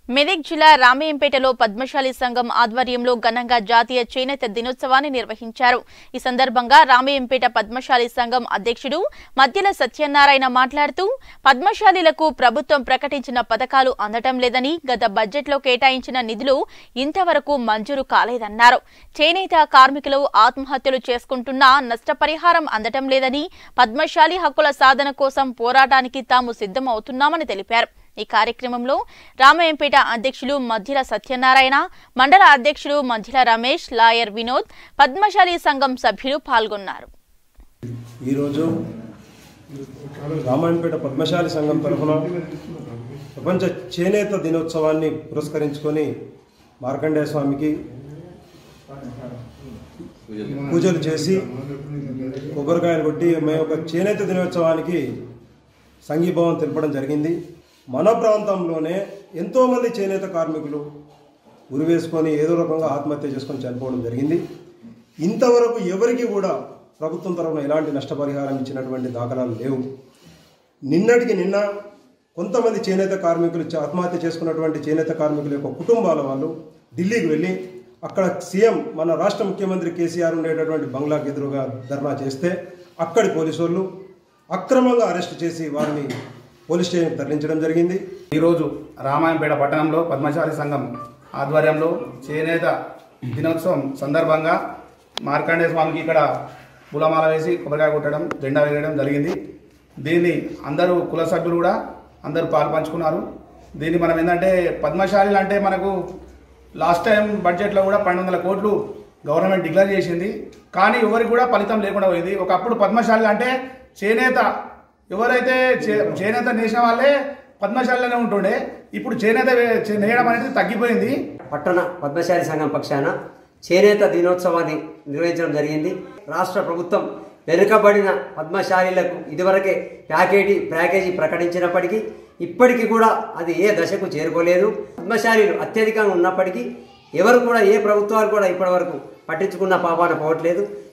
మెదక్ జిల్లా రామయ్యంపేటలో పద్మశాలి సంఘం ఆధ్వర్యంలో ఘనంగా జాతీయ చేనేత దినోత్సవాన్ని నిర్వహించారు ఈ సందర్భంగా రామయ్యంపేట పద్మశాలి సంఘం అధ్యక్షుడు మధ్యల సత్యనారాయణ మాట్లాడుతూ పద్మశాలీలకు ప్రభుత్వం ప్రకటించిన పథకాలు అందటం లేదని గత బడ్జెట్లో కేటాయించిన నిధులు ఇంతవరకు మంజూరు కాలేదన్నారు చేనేత కార్మికులు ఆత్మహత్యలు చేసుకుంటున్నా నష్టపరిహారం అందటం లేదని పద్మశాలి హక్కుల సాధన కోసం పోరాటానికి తాము సిద్ధమవుతున్నామని తెలిపారు ఈ కార్యక్రమంలో రామయ్యంపేట అధ్యక్షులు మధ్యల సత్యనారాయణ మండల అధ్యక్షులు మధ్యల రమేష్ లాయర్ వినోద్ పద్మశాలి సంఘం సభ్యులు పాల్గొన్నారు ఈరోజు రామాయణపేట పద్మశాలి సంఘం తరఫున ప్రపంచ చేనేత దినోత్సవాన్ని పురస్కరించుకొని మార్కండేయ స్వామికి పూజలు చేసి కొబ్బరికాయలు కొట్టి మేము ఒక చేనేత దినోత్సవానికి సంఘీభావం తెలపడం జరిగింది మన ప్రాంతంలోనే ఎంతోమంది చేనేత కార్మికులు ఉరివేసుకొని ఏదో రకంగా ఆత్మహత్య చేసుకొని చనిపోవడం జరిగింది ఇంతవరకు ఎవరికి కూడా ప్రభుత్వం తరఫున ఎలాంటి నష్టపరిహారం ఇచ్చినటువంటి దాఖలాలు లేవు నిన్నటికి నిన్న కొంతమంది చేనేత కార్మికులు చ- ఆత్మహత్య చేసుకున్నటువంటి చేనేత కార్మికుల యొక్క కుటుంబాల వాళ్ళు ఢిల్లీకి వెళ్ళి అక్కడ సీఎం మన రాష్ట్ర ముఖ్యమంత్రి కేసీఆర్ ఉండేటటువంటి బంగ్లాకి ఎదురుగా ధర్నా చేస్తే అక్కడి పోలీసు వాళ్ళు అక్రమంగా అరెస్ట్ చేసి వారిని పోలీస్ స్టేషన్కి తరలించడం జరిగింది ఈరోజు రామాయంపేట పట్టణంలో పద్మశాలి సంఘం ఆధ్వర్యంలో చేనేత దినోత్సవం సందర్భంగా మార్కండేయ స్వామికి ఇక్కడ పూలమాల వేసి కొబ్బరికాయ కొట్టడం జెండా వేయడం జరిగింది దీన్ని అందరూ కుల సభ్యులు కూడా అందరూ పాలు పంచుకున్నారు దీన్ని మనం ఏంటంటే పద్మశాలి అంటే మనకు లాస్ట్ టైం బడ్జెట్లో కూడా పన్నెండు వందల కోట్లు గవర్నమెంట్ డిక్లేర్ చేసింది కానీ ఎవరికి కూడా ఫలితం లేకుండా పోయింది ఒకప్పుడు పద్మశాలి అంటే చేనేత ఎవరైతే చే- చేనేత నేసిన వాళ్ళే పద్మశాలిలోనే ఉంటుండే ఇప్పుడు చేనేత వే- చే- నేయడం అనేది తగ్గిపోయింది పట్టణ పద్మశాలి సంఘం పక్షాన చేనేత దినోత్సవాన్ని నిర్వహించడం జరిగింది రాష్ట్ర ప్రభుత్వం వెనుకబడిన పద్మశాలీలకు ఇదివరకే ప్యాకేజీ ప్యాకేజీ ప్రకటించినప్పటికీ ఇప్పటికీ కూడా అది ఏ దశకు చేరుకోలేదు పద్మశాలీలు అత్యధికంగా ఉన్నప్పటికీ ఎవరు కూడా ఏ ప్రభుత్వాలు కూడా ఇప్పటివరకు పట్టించుకున్న పాపాన పోవట్లేదు